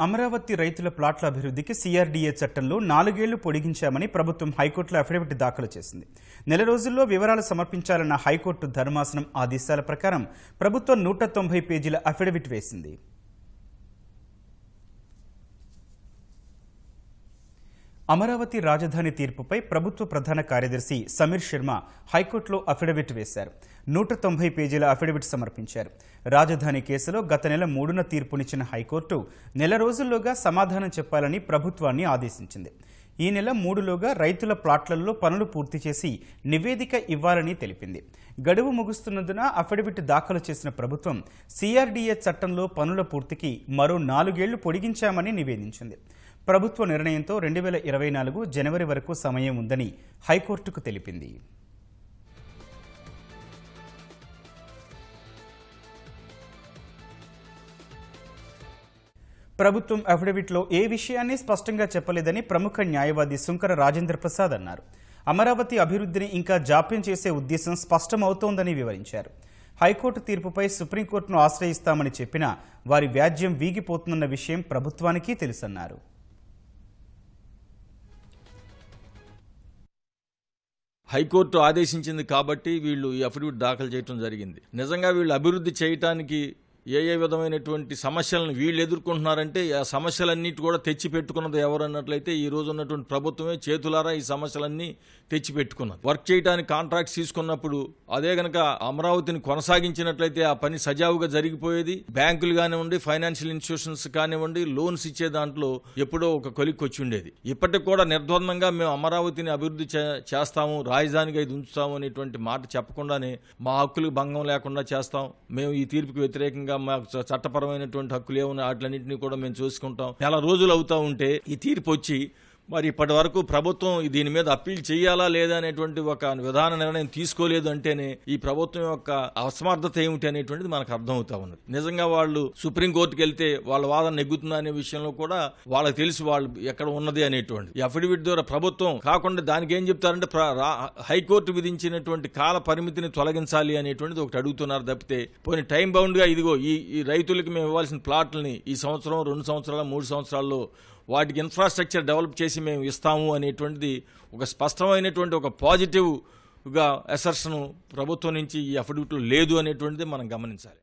అమరావతి రైతుల ప్లాట్ల అభివృద్ధికి సీఆర్డీఏ చట్టంలో నాలుగేళ్లు పొడిగించామని ప్రభుత్వం హైకోర్టులో అఫిడవిట్ దాఖలు చేసింది నెల రోజుల్లో వివరాలు సమర్పించాలన్న హైకోర్టు ధర్మాసనం ఆదేశాల ప్రకారం ప్రభుత్వం నూట తొంభై పేజీల అఫిడవిట్ వేసింది అమరావతి రాజధాని తీర్పుపై ప్రభుత్వ ప్రధాన కార్యదర్శి సమీర్ శర్మ హైకోర్టులో అఫిడవిట్ వేశారు నూట తొంభై పేజీల అఫిడవిట్ సమర్పించారు రాజధాని కేసులో గత నెల మూడున తీర్పునిచ్చిన హైకోర్టు నెల రోజుల్లోగా సమాధానం చెప్పాలని ప్రభుత్వాన్ని ఆదేశించింది ఈ నెల మూడులోగా రైతుల ప్లాట్లలో పనులు పూర్తి చేసి నివేదిక ఇవ్వాలని తెలిపింది గడువు ముగుస్తున్నందున అఫిడవిట్ దాఖలు చేసిన ప్రభుత్వం సిఆర్డీఏ చట్టంలో పనుల పూర్తికి మరో నాలుగేళ్లు పొడిగించామని నివేదించింది ప్రభుత్వ నిర్ణయంతో రెండు వేల ఇరవై నాలుగు జనవరి వరకు సమయం ఉందని హైకోర్టుకు తెలిపింది ప్రభుత్వం అఫిడవిట్లో ఏ విషయాన్ని స్పష్టంగా చెప్పలేదని ప్రముఖ న్యాయవాది శుంకర రాజేంద్ర ప్రసాద్ అన్నారు అమరావతి అభివృద్ధిని ఇంకా జాప్యం చేసే ఉద్దేశం స్పష్టమవుతోందని వివరించారు హైకోర్టు తీర్పుపై సుప్రీంకోర్టును ఆశ్రయిస్తామని చెప్పినా వారి వ్యాజ్యం వీగిపోతుందన్న విషయం ప్రభుత్వానికి తెలుసన్నారు హైకోర్టు ఆదేశించింది కాబట్టి వీళ్ళు ఈ అఫిడవిట్ దాఖలు చేయడం జరిగింది నిజంగా వీళ్ళు అభివృద్ధి చేయటానికి ఏ ఏ విధమైనటువంటి సమస్యలను వీళ్ళు ఎదుర్కొంటున్నారంటే ఆ సమస్యలన్నిటి కూడా తెచ్చి పెట్టుకున్నది ఎవరు అన్నట్లయితే ఈ రోజు ఉన్నటువంటి ప్రభుత్వమే చేతులారా ఈ సమస్యలన్నీ తెచ్చి పెట్టుకున్నది వర్క్ చేయడానికి కాంట్రాక్ట్స్ తీసుకున్నప్పుడు అదే గనక అమరావతిని కొనసాగించినట్లయితే ఆ పని సజావుగా జరిగిపోయేది బ్యాంకులు కానివ్వండి ఫైనాన్షియల్ ఇన్స్టిట్యూషన్స్ కానివ్వండి లోన్స్ ఇచ్చే దాంట్లో ఎప్పుడో ఒక కొలిక్కి వచ్చి ఉండేది ఇప్పటికి కూడా నిర్ద్వందంగా మేము అమరావతిని అభివృద్ధి చే- చేస్తాము రాజధానిగా ఇది ఉంచుతాము అనేటువంటి మాట చెప్పకుండానే మా హక్కులకు భంగం లేకుండా చేస్తాం మేము ఈ తీర్పుకి వ్యతిరేకంగా మాకు చ- చట్టపరమైనటువంటి హక్కులు ఏమున్నాయి వాటిలన్నింటినీ కూడా మేము చూసుకుంటాం నెల రోజులు అవుతా ఉంటే ఈ తీర్పు వచ్చి మరి ఇప్పటి వరకు ప్రభుత్వం దీని మీద అప్పీల్ చేయాలా లేదా అనేటువంటి ఒక విధాన నిర్ణయం తీసుకోలేదు అంటేనే ఈ ప్రభుత్వం యొక్క అసమర్థత ఏమిటి అనేటువంటిది మనకు అర్థమవుతా ఉన్నది నిజంగా వాళ్ళు సుప్రీంకోర్టుకి వెళ్తే వాళ్ళ వాదన నెగ్గుతుందా అనే విషయంలో కూడా వాళ్ళకి తెలుసు వాళ్ళు ఎక్కడ ఉన్నది అనేటువంటి ఈ అఫిడవిట్ ద్వారా ప్రభుత్వం కాకుండా దానికి ఏం చెప్తారంటే ప్ర- రా- హైకోర్టు విధించినటువంటి కాల పరిమితిని తొలగించాలి అనేటువంటిది ఒకటి అడుగుతున్నారు తప్పితే పోనీ టైం బౌండ్ గా ఇదిగో ఈ ఈ రైతులకి మేము ఇవ్వాల్సిన ప్లాట్లని ఈ సంవత్సరం రెండు సంవత్సరాలు మూడు సంవత్సరాల్లో వాటికి ఇన్ఫ్రాస్ట్రక్చర్ డెవలప్ చేసి మేము ఇస్తాము అనేటువంటిది ఒక స్పష్టమైనటువంటి ఒక పాజిటివ్గా అసర్షన్ ప్రభుత్వం నుంచి ఈ అఫిడవిట్లో లేదు అనేటువంటిది మనం గమనించాలి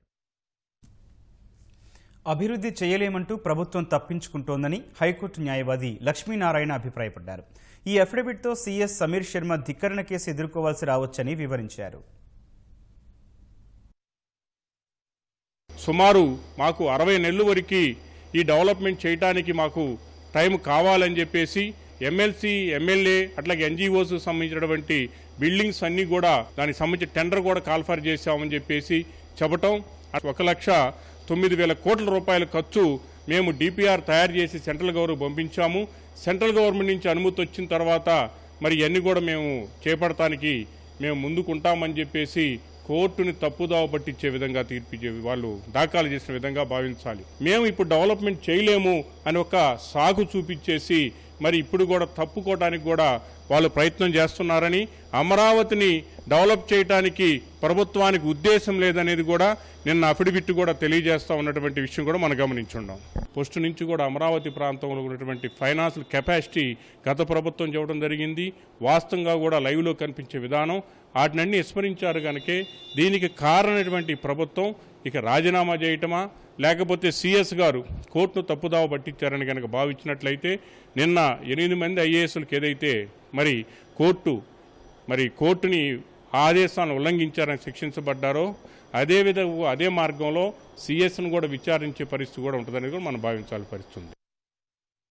అభివృద్ధి చేయలేమంటూ ప్రభుత్వం తప్పించుకుంటోందని హైకోర్టు న్యాయవాది లక్ష్మీనారాయణ అభిప్రాయపడ్డారు ఈ అఫిడవిట్తో సీఎస్ సమీర్ శర్మ ధిక్కరణ కేసు ఎదుర్కోవాల్సి రావచ్చని వివరించారు సుమారు మాకు అరవై నెలల వరకు ఈ డెవలప్మెంట్ చేయడానికి మాకు టైం కావాలని చెప్పేసి ఎమ్మెల్సీ ఎమ్మెల్యే అట్లాగే ఎన్జిఓస్ సంబంధించినటువంటి బిల్డింగ్స్ అన్నీ కూడా దానికి సంబంధించి టెండర్ కూడా కాల్ఫర్ చేశామని చెప్పేసి చెప్పటం ఒక లక్ష తొమ్మిది వేల కోట్ల రూపాయల ఖర్చు మేము డిపిఆర్ తయారు చేసి సెంట్రల్ గవర్నమెంట్ పంపించాము సెంట్రల్ గవర్నమెంట్ నుంచి అనుమతి వచ్చిన తర్వాత మరి ఇవన్నీ కూడా మేము చేపడటానికి మేము ముందుకుంటామని చెప్పేసి కోర్టుని తప్పుదావ పట్టించే విధంగా తీర్పిచ్చే వాళ్ళు దాఖలు చేసిన విధంగా భావించాలి మేము ఇప్పుడు డెవలప్మెంట్ చేయలేము అని ఒక సాగు చూపించేసి మరి ఇప్పుడు కూడా తప్పుకోవడానికి కూడా వాళ్ళు ప్రయత్నం చేస్తున్నారని అమరావతిని డెవలప్ చేయడానికి ప్రభుత్వానికి ఉద్దేశం లేదనేది కూడా నిన్న అఫిడవిట్ కూడా తెలియజేస్తా ఉన్నటువంటి విషయం కూడా మనం గమనించుండాం పోస్ట్ నుంచి కూడా అమరావతి ప్రాంతంలో ఉన్నటువంటి ఫైనాన్షియల్ కెపాసిటీ గత ప్రభుత్వం చెప్పడం జరిగింది వాస్తవంగా కూడా లైవ్లో కనిపించే విధానం వాటినన్నీ విస్మరించారు కనుకే దీనికి కారణమైనటువంటి ప్రభుత్వం ఇక రాజీనామా చేయటమా లేకపోతే సిఎస్ గారు కోర్టును తప్పుదావ పట్టించారని కనుక భావించినట్లయితే నిన్న ఎనిమిది మంది ఐఏఎస్లకు ఏదైతే మరి కోర్టు మరి కోర్టుని ఆదేశాలను ఉల్లంఘించారని శిక్షించబడ్డారో అదే విధంగా అదే మార్గంలో సిఎస్ను కూడా విచారించే పరిస్థితి కూడా ఉంటుందని కూడా మనం భావించాల్సిన పరిస్థితి ఉంది